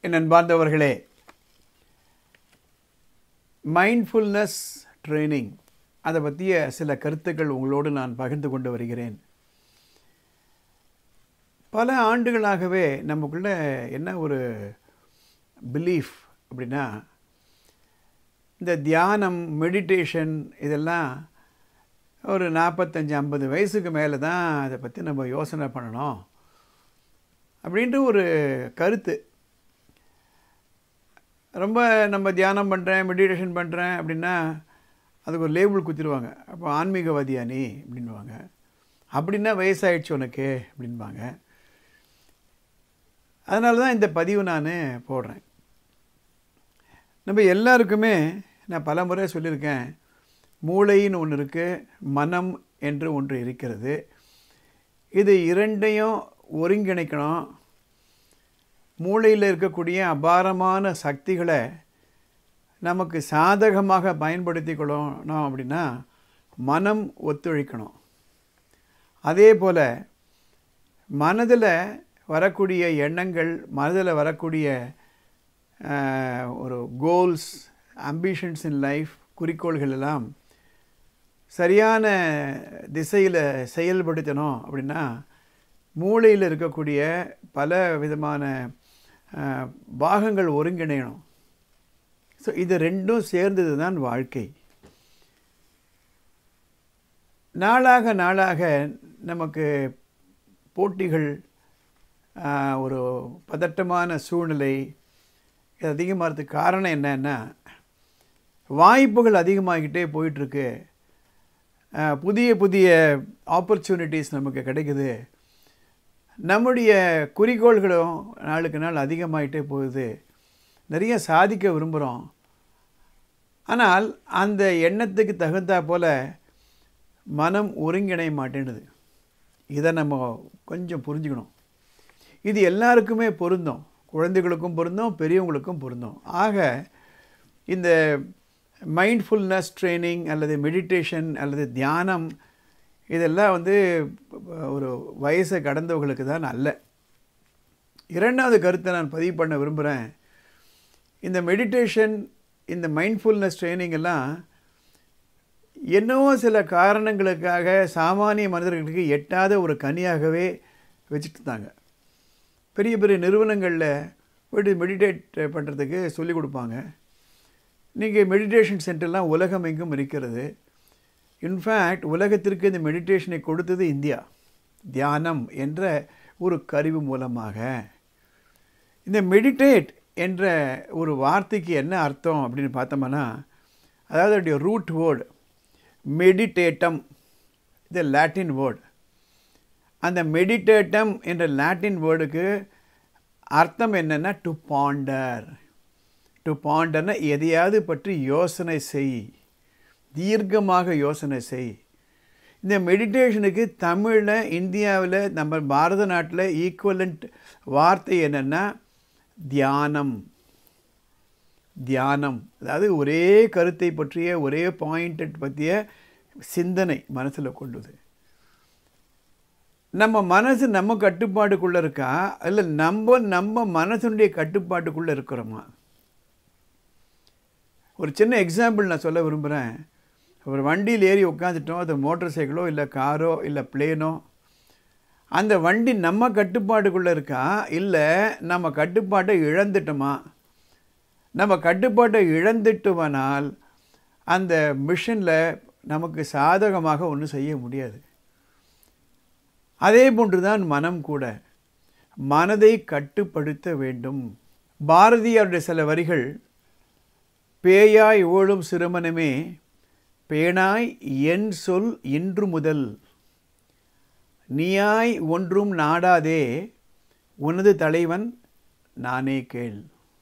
என் அன்பார்ந்தவர்களே mindfulness training அதை பற்றிய சில கருத்துக்கள் உங்களோடு நான் பகிர்ந்து கொண்டு வருகிறேன் பல ஆண்டுகளாகவே நமக்குள்ள என்ன ஒரு பிலீஃப் அப்படின்னா இந்த தியானம் மெடிடேஷன் இதெல்லாம் ஒரு நாற்பத்தஞ்சு ஐம்பது வயசுக்கு மேலே தான் அதை பற்றி நம்ம யோசனை பண்ணணும் அப்படின்ட்டு ஒரு கருத்து ரொம்ப நம்ம தியானம் பண்ணுறேன் மெடிடேஷன் பண்ணுறேன் அப்படின்னா அதுக்கு ஒரு லேபிள் குத்திடுவாங்க அப்போ ஆன்மீகவாதியா நீ அப்படின்வாங்க அப்படின்னா வயசாயிடுச்சு உனக்கு அப்படின்பாங்க அதனால தான் இந்த பதிவு நான் போடுறேன் நம்ம எல்லாருக்குமே நான் பல முறை சொல்லியிருக்கேன் மூளைன்னு ஒன்று இருக்குது மனம் என்று ஒன்று இருக்கிறது இது இரண்டையும் ஒருங்கிணைக்கணும் மூளையில் இருக்கக்கூடிய அபாரமான சக்திகளை நமக்கு சாதகமாக பயன்படுத்தி கொள்ளணும் அப்படின்னா மனம் ஒத்துழைக்கணும் அதே போல் மனதில் வரக்கூடிய எண்ணங்கள் மனதில் வரக்கூடிய ஒரு கோல்ஸ் அம்பிஷன்ஸ் இன் லைஃப் குறிக்கோள்கள் எல்லாம் சரியான திசையில் செயல்படுத்தணும் அப்படின்னா மூளையில் இருக்கக்கூடிய பல விதமான பாகங்கள் ஒருங்கிணையணும் ஸோ இது ரெண்டும் சேர்ந்தது தான் வாழ்க்கை நாளாக நாளாக நமக்கு போட்டிகள் ஒரு பதட்டமான சூழ்நிலை இது அதிகமாகிறதுக்கு காரணம் என்னன்னா வாய்ப்புகள் அதிகமாகிட்டே போயிட்டுருக்கு புதிய புதிய ஆப்பர்ச்சுனிட்டிஸ் நமக்கு கிடைக்குது நம்முடைய குறிக்கோள்களும் நாளுக்கு நாள் அதிகமாகிட்டே போகுது நிறைய சாதிக்க விரும்புகிறோம் ஆனால் அந்த எண்ணத்துக்கு தகுந்தா போல் மனம் ஒருங்கிணைய மாட்டேனுது இதை நம்ம கொஞ்சம் புரிஞ்சுக்கணும் இது எல்லாருக்குமே பொருந்தும் குழந்தைகளுக்கும் பொருந்தும் பெரியவங்களுக்கும் பொருந்தும் ஆக இந்த மைண்ட்ஃபுல்னஸ் ட்ரைனிங் அல்லது மெடிடேஷன் அல்லது தியானம் இதெல்லாம் வந்து ஒரு வயசை கடந்தவர்களுக்கு தான் அல்ல இரண்டாவது கருத்தை நான் பதிவு பண்ண விரும்புகிறேன் இந்த மெடிடேஷன் இந்த மைண்ட்ஃபுல்னஸ் ட்ரைனிங் எல்லாம் என்னவோ சில காரணங்களுக்காக சாமானிய மனிதர்களுக்கு எட்டாத ஒரு கனியாகவே வச்சுட்டு இருந்தாங்க பெரிய பெரிய நிறுவனங்களில் போய்ட்டு மெடிடேட் பண்ணுறதுக்கு சொல்லிக் கொடுப்பாங்க நீங்கள் மெடிடேஷன் சென்டர்லாம் உலகம் எங்கும் இருக்கிறது இன்ஃபேக்ட் உலகத்திற்கு இந்த மெடிடேஷனை கொடுத்தது இந்தியா தியானம் என்ற ஒரு கருவி மூலமாக இந்த மெடிடேட் என்ற ஒரு வார்த்தைக்கு என்ன அர்த்தம் அப்படின்னு பார்த்தோம்னா அதாவது அதோடைய ரூட் வேர்டு மெடிடேட்டம் இது லாட்டின் வேர்டு அந்த மெடிடேட்டம் என்ற லாட்டின் வேர்டுக்கு அர்த்தம் என்னென்னா டு பாண்டர் டு பாண்டர்னா எதையாவது பற்றி யோசனை செய் தீர்க்கமாக யோசனை செய் இந்த மெடிடேஷனுக்கு தமிழில் இந்தியாவில் நம்ம பாரத நாட்டில் ஈக்குவலண்ட் வார்த்தை என்னென்னா தியானம் தியானம் அதாவது ஒரே கருத்தை பற்றிய ஒரே பாயிண்ட் பற்றிய சிந்தனை மனசில் கொண்டுது நம்ம மனசு நம்ம கட்டுப்பாட்டுக்குள்ளே இருக்கா இல்லை நம்ம நம்ம மனசுடைய கட்டுப்பாட்டுக்குள்ளே இருக்கிறோமா ஒரு சின்ன எக்ஸாம்பிள் நான் சொல்ல விரும்புகிறேன் ஒரு வண்டியில் ஏறி உட்காந்துட்டோம் அது மோட்டர் சைக்கிளோ இல்லை காரோ இல்லை பிளேனோ அந்த வண்டி நம்ம கட்டுப்பாட்டுக்குள்ளே இருக்கா இல்லை நம்ம கட்டுப்பாட்டை இழந்துட்டோமா நம்ம கட்டுப்பாட்டை இழந்துட்டோமானால் அந்த மிஷினில் நமக்கு சாதகமாக ஒன்றும் செய்ய முடியாது அதே போன்று தான் மனம் கூட மனதை கட்டுப்படுத்த வேண்டும் பாரதியாருடைய சில வரிகள் பேயாய் ஓழும் சிறுமனமே பேனாய் என் சொல் இன்று முதல் நீயாய் ஒன்றும் நாடாதே உனது தலைவன் நானே கேள்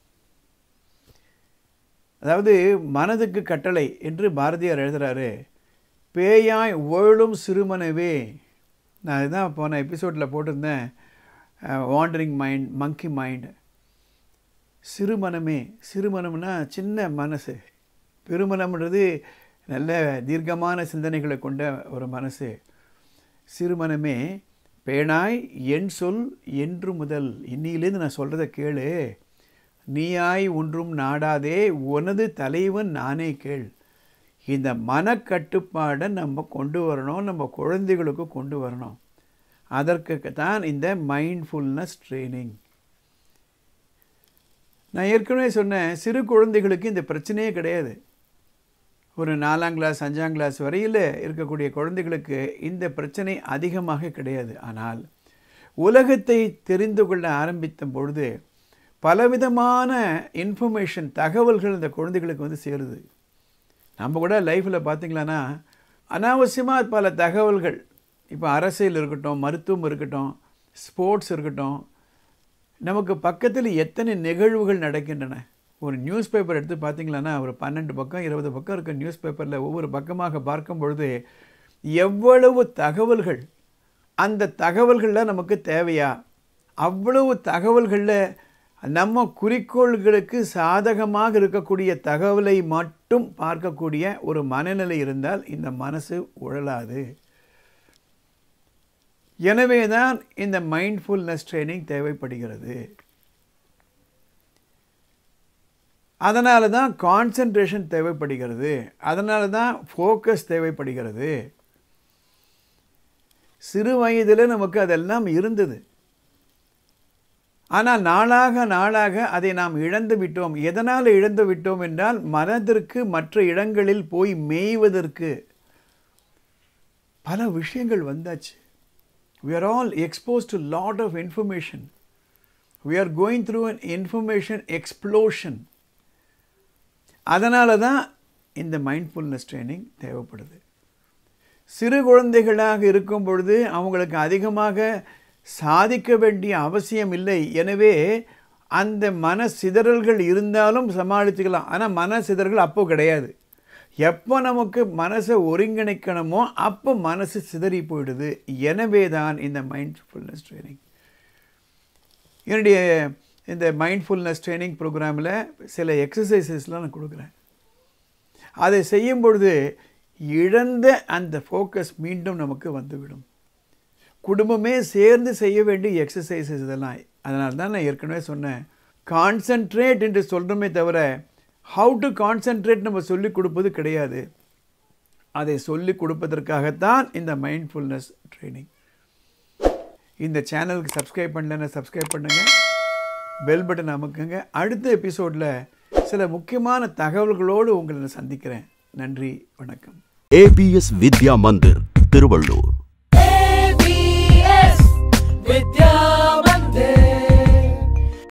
அதாவது மனதுக்கு கட்டளை என்று பாரதியார் எழுதுகிறாரு பேயாய் ஓழும் சிறுமனவே நான் இதுதான் போன எபிசோடில் போட்டிருந்தேன் வாண்டரிங் மைண்ட் மங்கி மைண்ட் சிறுமனமே சிறுமனம்னா சின்ன மனசு பெருமனம்ன்றது நல்ல தீர்க்கமான சிந்தனைகளை கொண்ட ஒரு மனசு சிறுமனமே பேணாய் என் சொல் என்று முதல் இன்னிலேருந்து நான் சொல்கிறத கேளு நீயாய் ஒன்றும் நாடாதே உனது தலைவன் நானே கேள் இந்த மனக்கட்டுப்பாடை நம்ம கொண்டு வரணும் நம்ம குழந்தைகளுக்கு கொண்டு வரணும் அதற்கு தான் இந்த மைண்ட்ஃபுல்னஸ் ட்ரைனிங் நான் ஏற்கனவே சொன்னேன் சிறு குழந்தைகளுக்கு இந்த பிரச்சனையே கிடையாது ஒரு நாலாம் கிளாஸ் அஞ்சாம் கிளாஸ் வரையில் இருக்கக்கூடிய குழந்தைகளுக்கு இந்த பிரச்சனை அதிகமாக கிடையாது ஆனால் உலகத்தை தெரிந்து கொள்ள ஆரம்பித்த பொழுது பலவிதமான இன்ஃபர்மேஷன் தகவல்கள் இந்த குழந்தைகளுக்கு வந்து சேருது நம்ம கூட லைஃப்பில் பார்த்திங்களான்னா அனாவசியமாக பல தகவல்கள் இப்போ அரசியல் இருக்கட்டும் மருத்துவம் இருக்கட்டும் ஸ்போர்ட்ஸ் இருக்கட்டும் நமக்கு பக்கத்தில் எத்தனை நிகழ்வுகள் நடக்கின்றன ஒரு நியூஸ் பேப்பர் எடுத்து பார்த்தீங்களான்னா ஒரு பன்னெண்டு பக்கம் இருபது பக்கம் இருக்க நியூஸ் பேப்பரில் ஒவ்வொரு பக்கமாக பார்க்கும் பொழுது எவ்வளவு தகவல்கள் அந்த தகவல்களில் நமக்கு தேவையா அவ்வளவு தகவல்களில் நம்ம குறிக்கோள்களுக்கு சாதகமாக இருக்கக்கூடிய தகவலை மட்டும் பார்க்கக்கூடிய ஒரு மனநிலை இருந்தால் இந்த மனசு உழலாது எனவே தான் இந்த மைண்ட்ஃபுல்னஸ் ட்ரைனிங் தேவைப்படுகிறது அதனால தான் கான்சன்ட்ரேஷன் தேவைப்படுகிறது அதனால தான் ஃபோக்கஸ் தேவைப்படுகிறது சிறு வயதில் நமக்கு அதெல்லாம் இருந்தது ஆனால் நாளாக நாளாக அதை நாம் இழந்து விட்டோம் எதனால் இழந்து விட்டோம் என்றால் மனதிற்கு மற்ற இடங்களில் போய் மேய்வதற்கு பல விஷயங்கள் வந்தாச்சு we are all exposed to lot of information we are going through an information explosion அதனால தான் இந்த மைண்ட்ஃபுல்னஸ் ட்ரைனிங் தேவைப்படுது சிறு குழந்தைகளாக இருக்கும் பொழுது அவங்களுக்கு அதிகமாக சாதிக்க வேண்டிய அவசியம் இல்லை எனவே அந்த மன சிதறல்கள் இருந்தாலும் சமாளிச்சுக்கலாம் ஆனால் மன சிதறல்கள் அப்போ கிடையாது எப்போ நமக்கு மனசை ஒருங்கிணைக்கணுமோ அப்போ மனசு சிதறி போயிடுது எனவே தான் இந்த மைண்ட்ஃபுல்னஸ் ட்ரைனிங் என்னுடைய இந்த மைண்ட்ஃபுல்னஸ் ட்ரைனிங் ப்ரோக்ராமில் சில எக்ஸசைசஸ்லாம் நான் கொடுக்குறேன் அதை செய்யும் பொழுது இழந்த அந்த ஃபோக்கஸ் மீண்டும் நமக்கு வந்துவிடும் குடும்பமே சேர்ந்து செய்ய வேண்டிய எக்ஸசைசஸ் இதெல்லாம் அதனால தான் நான் ஏற்கனவே சொன்னேன் கான்சன்ட்ரேட் என்று சொல்கிறோமே தவிர ஹவு டு கான்சன்ட்ரேட் நம்ம சொல்லிக் கொடுப்பது கிடையாது அதை சொல்லிக் கொடுப்பதற்காகத்தான் இந்த மைண்ட்ஃபுல்னஸ் ட்ரைனிங் இந்த சேனலுக்கு சப்ஸ்கிரைப் பண்ணலன்னா சப்ஸ்கிரைப் பண்ணுங்கள் பெல் பட்டன் அமுக்குங்க அடுத்த எபிசோடில் சில முக்கியமான தகவல்களோடு உங்களை சந்திக்கிறேன் நன்றி வணக்கம் ABS Vidya Mandir Tiruvallur ABS Vidya